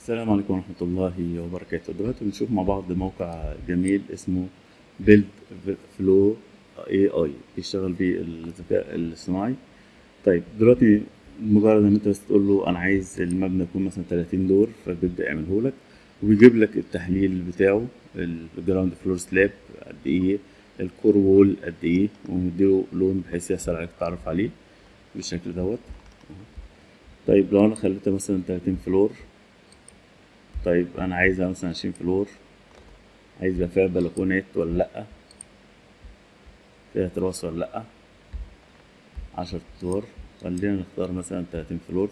السلام عليكم ورحمة الله وبركاته دلوقتي بنشوف مع بعض موقع جميل اسمه بيلد فلو اي اي بيشتغل بيه الذكاء الاصطناعي طيب دلوقتي مجرد ان انت بس تقول له انا عايز المبنى يكون مثلا 30 دور فبيبدأ يعمله لك ويجيب لك التحليل بتاعه الجراوند فلور سلاب قد ايه الكور وول قد ايه ومديله لون بحيث يسهل عليك التعرف عليه بالشكل دوت طيب لو انا خليتها مثلا 30 فلور طيب انا عايزها مثلا 20 فلور عايز يبقى فيها بلكونات ولا لأ فيها تراس ولا لأ عشر ادوار خلينا نختار مثلا 30 فلور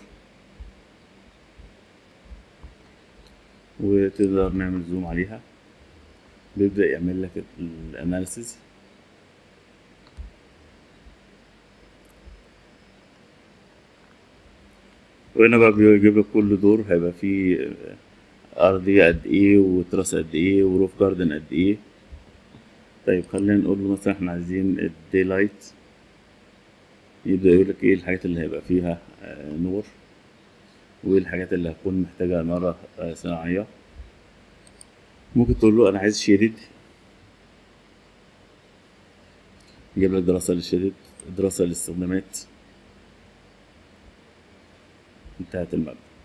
وتقدر نعمل زوم عليها بيبدأ يعمل لك الاناليسيز وهنا بقى بيجيب لك كل دور هيبقى فيه أرضية قد إيه وتراس قد إيه وروف جاردن قد إيه طيب خلينا نقول له مثلا احنا عايزين الدي لايت يبدأ يقولك ايه الحاجات اللي هيبقى فيها آه نور وايه الحاجات اللي هتكون محتاجة نار آه صناعية ممكن تقول له أنا عايز شيدد يجيب لك دراسة للشيدد دراسة للاستخدامات انتهت المبنى